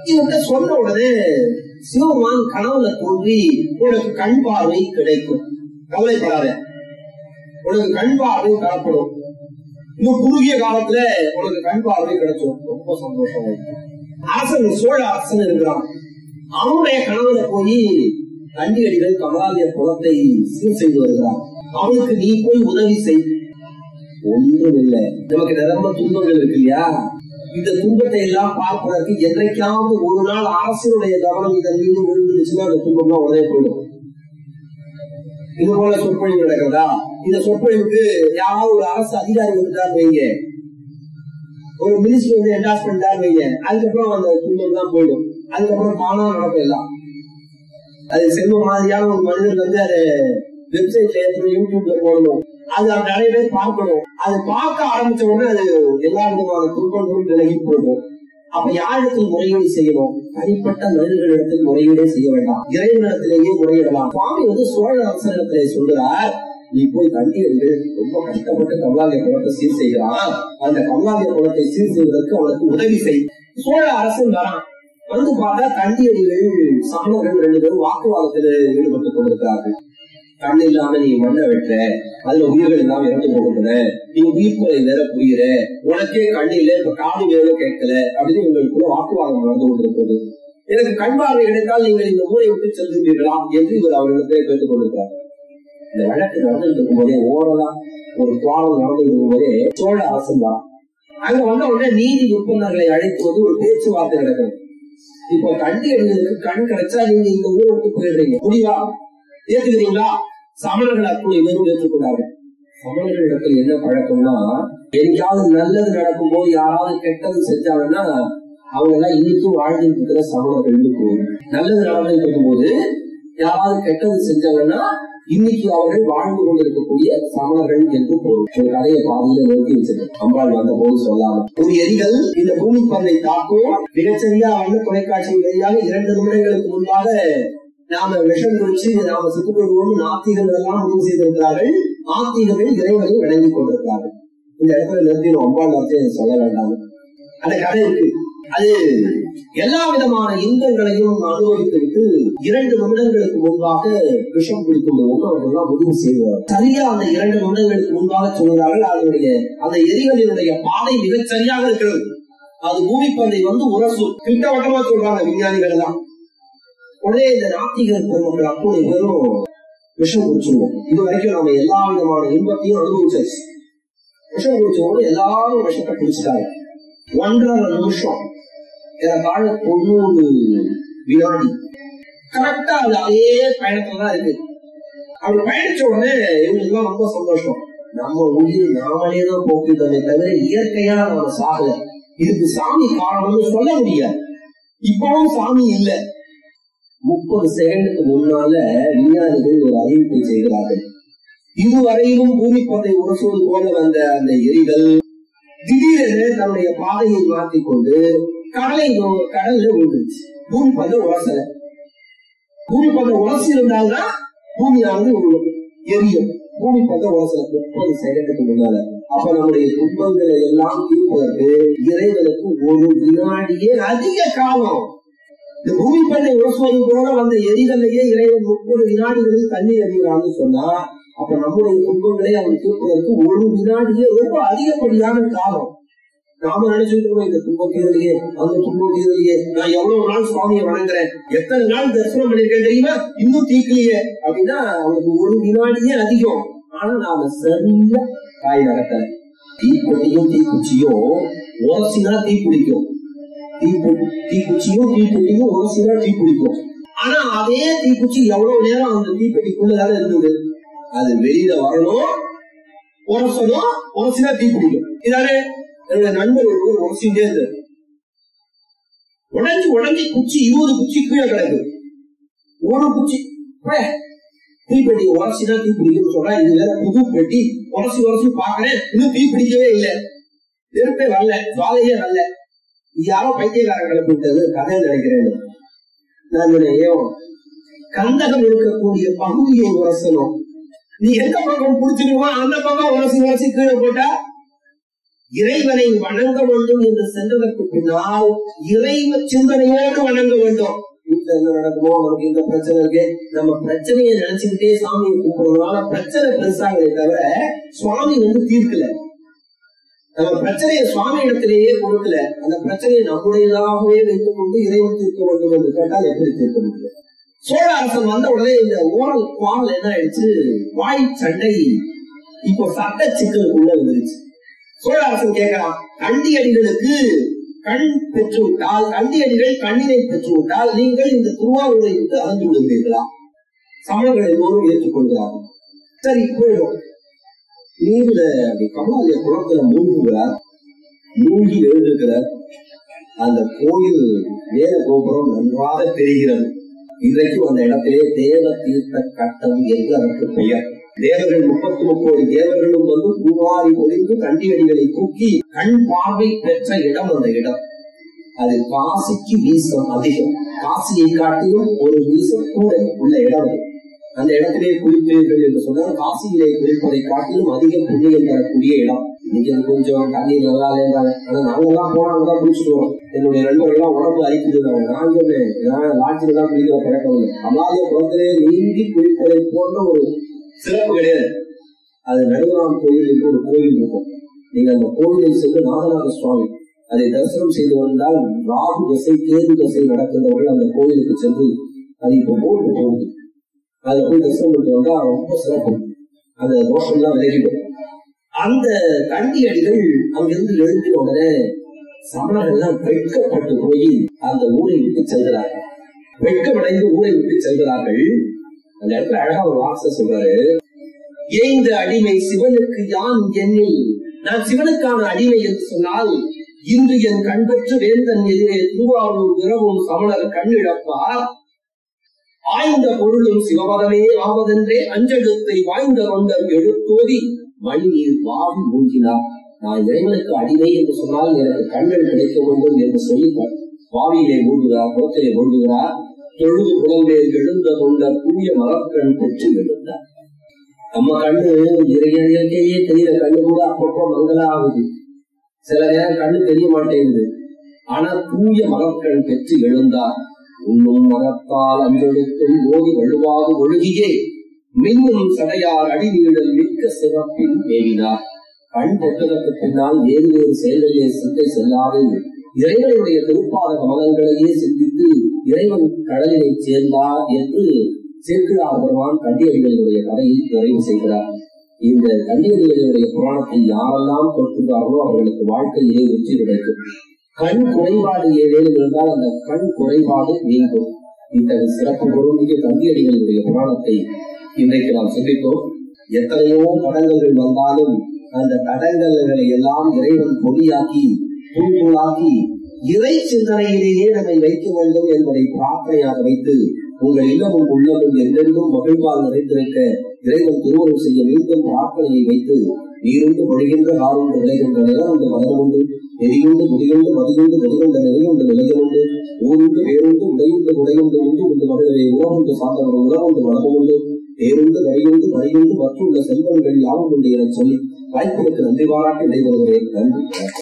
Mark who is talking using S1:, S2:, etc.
S1: இவங்க சொன்ன உடனே சிவபெருமான் கனவுல தோன்றி உனக்கு கண் பார்வை கிடைக்கும் கவலைப்படாத உனக்கு கண் பார்வை காணப்படும் இன்னும் குறுகிய காலத்துல உனக்கு கண் பார்வை கிடைச்சிடும் ரொம்ப சந்தோஷம் அரசன் சோழ அரசன் இருக்கிறான் அவனுடைய கனவுல போய் கண்டியடிகள் கமலாலய குலத்தை சீர் செய்து வருகிறான் அவனுக்கு நீ போய் உதவி செய் ஒன்றும் இல்லை நமக்கு நிரம்ப துன்பங்கள் இருக்கு இல்லையா இந்த துன்பத்தை எல்லாம் பார்ப்பதற்கு என்றைக்காவது ஒரு நாள் அரசினுடைய கவனம் இதன் மீது விழுந்துருச்சுன்னா அந்த துன்பம்லாம் உடனே போயிடும் இது போல சொற்பொழிவு நடக்கிறதா இந்த சொற்பொழிவுக்கு யாராவது ஒரு அரசு அதிகாரி வந்துட்டார் வைங்க ஒரு மினிஸ்டர் வந்து என்டாஸ் பண்ணிட்டார் வைங்க அதுக்கப்புறம் அந்த துன்பம் தான் போயிடும் அதுக்கப்புறம் தானா நடக்கும் எல்லாம் அது செல்வ மாதிரியான ஒரு மனிதர் வந்து அதை வெப்சைட்ல ஏற்றணும் யூடியூப்ல போடணும் அது அவர் நிறைய பேர் பார்க்கணும் அது பார்க்க ஆரம்பிச்ச உடனே அது எல்லா விதமான துன்பங்களும் விலகி போடும் அப்ப யாரிடத்தில் முறையீடு செய்யணும் தனிப்பட்ட மனிதர்களிடத்தில் முறையீடே செய்ய வேண்டாம் இறைவனிடத்திலேயே முறையிடலாம் சுவாமி வந்து சோழ அரசனிடத்திலே சொல்கிறார் நீ போய் கண்டியர்கள் ரொம்ப கஷ்டப்பட்டு கமலாலய குளத்தை சீர் செய்கிறான் அந்த கமலாலய குளத்தை சீர் செய்வதற்கு அவனுக்கு உதவி செய் சோழ அரசன் வரான் வந்து பார்த்தா கண்டியடிகள் சமணர்கள் ரெண்டு பேரும் வாக்குவாதத்தில் ஈடுபட்டுக் கொண்டிருக்கிறார்கள் கண் இல்லாம நீ மண்ணை வெட்டுற அதுல உயிர்கள் எல்லாம் இறந்து போகின்றன நீ உயிர் கொலை வேற புரியுற உனக்கே கண் இல்ல இப்ப காது வேற கேட்கல அப்படின்னு உங்களுக்குள்ள வாக்குவாதம் நடந்து கொண்டிருக்கிறது எனக்கு கண் பார்வை கிடைத்தால் நீங்கள் இந்த ஊரை விட்டு செல்கிறீர்களா என்று இவர் அவரிடத்தை கேட்டுக் கொண்டிருக்கிறார் இந்த வழக்கு நடந்துட்டு இருக்கும் போதே ஓரலா ஒரு துவாரம் நடந்துட்டு இருக்கும் போதே சோழ அரசன் தான் அங்க வந்த உடனே நீதி விற்பனர்களை அழைத்து வந்து ஒரு பேச்சுவார்த்தை நடக்கிறது இப்போ கண்டி எழுதுறதுக்கு கண் கிடைச்சா நீங்க இந்த ஊரை விட்டு போயிடுறீங்க முடிவா ஏத்துக்கிறீங்களா சமணர்கள் அத்துணை பேரும் ஏற்றுக்கொண்டார்கள் சமணர்களிடத்தில் என்ன பழக்கம்னா எங்கேயாவது நல்லது நடக்கும் போது யாராவது கெட்டது செஞ்சாங்கன்னா அவங்க எல்லாம் இன்னைக்கும் வாழ்ந்துட்டு இருக்கிற சமணர்கள் போகும் நல்லது நடந்துட்டு இருக்கும்போது யாராவது கெட்டது செஞ்சாங்கன்னா இன்னைக்கு அவர்கள் வாழ்ந்து கொண்டிருக்கக்கூடிய சமணர்கள் என்று பொருள் ஒரு கதையை பாதியில நிறுத்தி வச்சிருக்கேன் அம்பாள் வந்த போது சொல்லாம ஒரு எரிகள் இந்த பூமி பந்தை தாக்கும் மிகச்சரியா வந்து தொலைக்காட்சி வழியாக இரண்டு நிமிடங்களுக்கு முன்பாக நாம விஷம் குடிச்சு நாம சுத்து போடுவோம் நாத்திகர்கள் எல்லாம் முடிவு செய்திருக்கிறார்கள் ஆத்திகர்கள் இறைவனை வணங்கிக் கொண்டிருக்கிறார்கள் இந்த இடத்துல நிறுத்தினோம் அம்பாள் வார்த்தையை சொல்ல வேண்டாம் அந்த கதை இருக்கு அது எல்லா விதமான இன்பங்களையும் அனுபவித்து விட்டு இரண்டு நிமிடங்களுக்கு முன்பாக விஷம் குடிக்கும் உணவர்கள்லாம் முடிவு செய்வார் சரியா அந்த இரண்டு நிமிடங்களுக்கு முன்பாக சொல்கிறார்கள் அதனுடைய அந்த எரிகளினுடைய பாதை மிகச் சரியாக இருக்கிறது அது பூமி பந்தை வந்து உரசும் திட்டவட்டமா சொல்றாங்க விஞ்ஞானிகள் எல்லாம் உடனே இந்த நாத்திகர் பெருமக்கள் அத்துணை பேரும் விஷம் குடிச்சிருவோம் இது வரைக்கும் நாம எல்லா விதமான இன்பத்தையும் அனுபவிச்சாச்சு விஷம் குடிச்சவங்க எல்லாரும் விஷத்தை குடிச்சிட்டாங்க ஒன்றரை நிமிஷம் ஏறத்தாழ தொண்ணூறு வினாடி கரெக்டா அது அதே பயணத்துல தான் இருக்கு அப்படி பயணிச்ச உடனே இவங்களுக்கு ரொம்ப சந்தோஷம் நம்ம உயிர் நாமளே தான் போக்கிட்டோமே தவிர இயற்கையா நம்ம சாகல இதுக்கு சாமி காரணம்னு சொல்ல முடியாது இப்பவும் சாமி இல்லை முப்பது செகண்டுக்கு முன்னால விஞ்ஞானிகள் ஒரு அறிவிப்பை செய்கிறார்கள் இதுவரையிலும் பூமி பந்தை உரசுவது போல வந்த அந்த எரிகள் திடீரென தன்னுடைய பாதையை மாற்றிக்கொண்டு கடலை நோ- கடல்ல விழுந்துருச்சு பூமி பந்த உரசல பூமி பந்த உரசி இருந்தால்தான் பூமியானது ஒரு எரியும் பூமி பந்த உரசல முப்பது செகண்டுக்கு முன்னால அப்ப நம்முடைய துன்பங்களை எல்லாம் தீர்ப்பதற்கு இறைவனுக்கு ஒரு வினாடியே அதிக காலம் இந்த பூமி பெண்ணை உரசுவது போல வந்த எரிகளையே இறைவன் முப்பது வினாடிகளில் தண்ணீர் அறிகிறான்னு சொன்னா அப்ப நம்முடைய துன்பங்களை அவன் தீர்ப்பதற்கு ஒரு வினாடியே ரொம்ப அதிகப்படியான காலம் நாம நினைச்சுட்டு இருக்கோம் இந்த துன்பம் தீரலையே அந்த துன்பம் தீரலையே நான் எவ்வளவு நாள் சுவாமியை வணங்குறேன் எத்தனை நாள் தரிசனம் பண்ணிருக்கேன் தெரியுமா இன்னும் தீக்கலையே அப்படின்னா அவனுக்கு ஒரு வினாடியே அதிகம் ஆனா நாம சரியா காய் நடக்கல தீப்பொட்டியும் தீக்குச்சியும் உரசினா தீ பிடிக்கும் தீப்பு- தீக்குச்சியும் தீப்பெட்டியும் உரசினா தீ பிடிக்கும் ஆனா அதே தீக்குச்சி எவ்வளவு நேரம் அந்த தீப்பெட்டிக்குள்ளதால இருந்தது அது வெளியில வரணும் உரசணும் உரசினா தீ பிடிக்கும் இதானே என்னோட நண்பர் ஒருவர் உரசிட்டே இருந்தார் உடஞ்சி உடஞ்சி குச்சி இருபது குச்சி கீழே கிடக்கு ஒரு குச்சி பே, தீப்பெட்டி உரசினா தீ பிடிக்கும்னு சொன்னா இது வேற புது பெட்டி உரசி உரசி பாக்குறேன் இன்னும் தீ பிடிக்கவே இல்லை நெருப்பே வரல ஜுவாலையே வரல இது யாரோ பைத்தியக்காரன் கிளப்பி விட்டது கதை நினைக்கிறேன் நான் சொன்னேன், ஏன் கந்தகம் இருக்கக்கூடிய பகுதியை உரசணும் நீ எந்த பக்கம் புடிச்சிருக்கோ அந்த பக்கம் உரசி உரசி கீழே போட்டா இறைவனை வணங்க வேண்டும் என்று சென்றதற்கு பின்னால் இறைவ சிந்தனையோடு வணங்க வேண்டும் வீட்டுல என்ன நடக்குமோ நமக்கு இந்த பிரச்சனை இருக்கு நம்ம பிரச்சனையை நினைச்சுக்கிட்டே சாமியை கூப்பிடுறதுனால பிரச்சனை பெருசாகவே தவிர சுவாமி வந்து தீர்க்கல நம்ம பிரச்சனையை சுவாமி இடத்திலேயே கொடுக்கல அந்த பிரச்சனையை நம்முடையதாகவே வைத்துக் கொண்டு இறைவன் தீர்க்க வேண்டும் என்று கேட்டால் எப்படி தீர்க்க முடியும் சோழ அரசன் வந்த உடனே இந்த ஓரல் குவாரல் என்ன ஆயிடுச்சு வாய் சண்டை இப்போ சட்ட சிக்கலுக்குள்ள வந்துருச்சு சோழ அரசன் கேட்கிறான் கண்டி அடிகளுக்கு கண் பெற்று விட்டால் கண்டி அடிகள் கண்ணினை பெற்று விட்டால் நீங்கள் இந்த திருவாரூரை விட்டு அகன்று விடுகிறீர்களா சமணர்கள் எல்லோரும் ஏற்றுக்கொள்கிறார்கள் சரி போயிடும் நீர்ல அப்படி கமலாலய குளத்துல மூழ்குகிறார் மூழ்கி எழுந்திருக்கிறார் அந்த கோயில் வேத கோபுரம் நன்றாக தெரிகிறது இன்றைக்கும் அந்த இடத்திலே தேவ தீர்த்த கட்டம் என்று அதற்கு பெயர் தேவர்கள் முப்பத்தி முப்பது தேவர்களும் வந்து பூவாரி ஒளிந்து கண்டியடிகளை தூக்கி கண் பார்வை பெற்ற இடம் அந்த இடம் அது காசிக்கு வீசம் அதிகம் காசியை காட்டிலும் ஒரு வீசம் கூட உள்ள இடம் அது. அந்த இடத்திலே குளிப்பீர்கள் என்று சொன்னால் காசியிலே குளிப்பதை காட்டிலும் அதிக புண்ணியம் தரக்கூடிய இடம் இன்னைக்கு அது கொஞ்சம் தண்ணீர் நல்லா இல்லைன்றாங்க ஆனா நாங்கெல்லாம் போனாங்க தான் குளிச்சுட்டு வரோம் என்னுடைய நண்பர்கள்லாம் உடம்பு அரிக்குதுறாங்க நான் சொன்னேன் நான் லாட்சியில் தான் குளிக்கிற பழக்கம் இல்லை அமாலிய குளத்திலே நீங்கி குளிப்பதை போன்ற ஒரு சிறப்பு கிடையாது அது நடுவராம் கோயில் என்று ஒரு கோயில் இருக்கும் நீங்க அந்த கோயிலை சென்று நாகநாத சுவாமி அதை தரிசனம் செய்து வந்தால் ராகு தசை கேது தசை நடக்கின்றவர்கள் அந்த கோயிலுக்கு சென்று அது இப்ப போட்டு போகுது அதுல போய் தரிசனம் பண்ணிட்டு வந்தா ரொம்ப சிறப்பு அந்த தோஷம் எல்லாம் விலகிடும் அந்த கண்டி அடிகள் அங்கிருந்து எழுந்தின உடனே சமணர்கள் எல்லாம் வெட்கப்பட்டு போய் அந்த ஊரை விட்டு செல்கிறார்கள் வெட்கமடைந்து ஊரை விட்டு செல்கிறார்கள் அந்த இடத்துல அழகா ஒரு வாசை சொல்றாரு ஏய்ந்த அடிமை சிவனுக்கு யான் எண்ணில் நான் சிவனுக்கான அடிமை என்று சொன்னால் இன்று என் கண்பற்று வேந்தன் எதிரே திருவாரூர் இரவும் சமணர் கண்ணிழப்பார் ஆய்ந்த பொருளும் சிவபதமே ஆவதென்றே அஞ்செழுத்தை வாய்ந்த கொண்டர் எழுத்தோதி மணிநீர் வாவி மூழ்கினார் நான் இறைவனுக்கு அடிமை என்று சொன்னால் எனக்கு கண்கள் கிடைக்க வேண்டும் என்று சொல்லி வாவியிலே மூழ்கிறார் குளத்திலே மூழ்குகிறார் தொழுது புலம்பேர் எழுந்த தொண்டர் தூய மரக்கண் பெற்று எழுந்தார் நம்ம கண்ணு இயற்கையே தெரியல கண்ணு கூட அப்பப்போ மங்கள ஆகுது சில நேரம் கண்ணு தெரிய மாட்டேங்குது ஆனா தூய மரக்கண் பெற்று எழுந்தார் உண்ணும் மரத்தால் அஞ்செழுத்தும் ஓதி வழுவாது ஒழுகியே மின்னும் சடையார் அடிநீழல் மிக்க சிறப்பில் ஏவினார் கண் பெற்றதற்கு பின்னால் வேறு வேறு செயல்களிலே சிந்தை செல்லாது இறைவனுடைய திருப்பாத கமலங்களையே சிந்தித்து இறைவன் கடலினை சேர்ந்தார் என்று சேர்க்கிறார் பெருமான் கண்டியடிகளுடைய கதையை நிறைவு செய்கிறார் இந்த கண்டியடிகளுடைய புராணத்தை யாரெல்லாம் கொடுக்கிறார்களோ அவர்களுக்கு வாழ்க்கையிலே வெற்றி கிடைக்கும் கண் குறைபாடு ஏதேனும் இருந்தால் அந்த கண் குறைபாடு நீங்கும் இத்தகைய சிறப்பு பொருள்மிகு கண்டியடிகளுடைய புராணத்தை இன்றைக்கு நாம் சிந்தித்தோம் எத்தனையோ தடங்கல்கள் வந்தாலும் அந்த தடங்கல்களை எல்லாம் இறைவன் பொடியாக்கி தூள்தூளாக்கி இறை சிந்தனையிலேயே நம்மை வைக்க வேண்டும் என்பதை பிரார்த்தனையாக வைத்து உங்கள் இல்லமும் உள்ளமும் என்றென்றும் மகிழ்வால் நிறைந்திருக்க இறைவன் திருமணம் செய்ய மீண்டும் பிரார்த்தனையை வைத்து நீருண்டு பொழிகின்ற காருண்டு விளைகின்ற நிலம் உண்டு மதமுண்டு நெறியுண்டு முடியுண்டு மதியுண்டு நெறிகொண்ட நிலையுண்டு நிலையமுண்டு ஊருண்டு வேறுண்டு உடையுண்டு உடையுண்டு உண்டு உண்டு மகளிரை உணவுண்டு சார்ந்தவர்கள் உணவுண்டு மனமுண்டு பேருந்து வரையுண்டு வரையுண்டு மற்றுள்ள செல்வங்கள் யாவும் உண்டு என சொல்லி வாய்ப்பிற்கு நன்றி பாராட்டி விடைபெறுகிறேன் நன்றி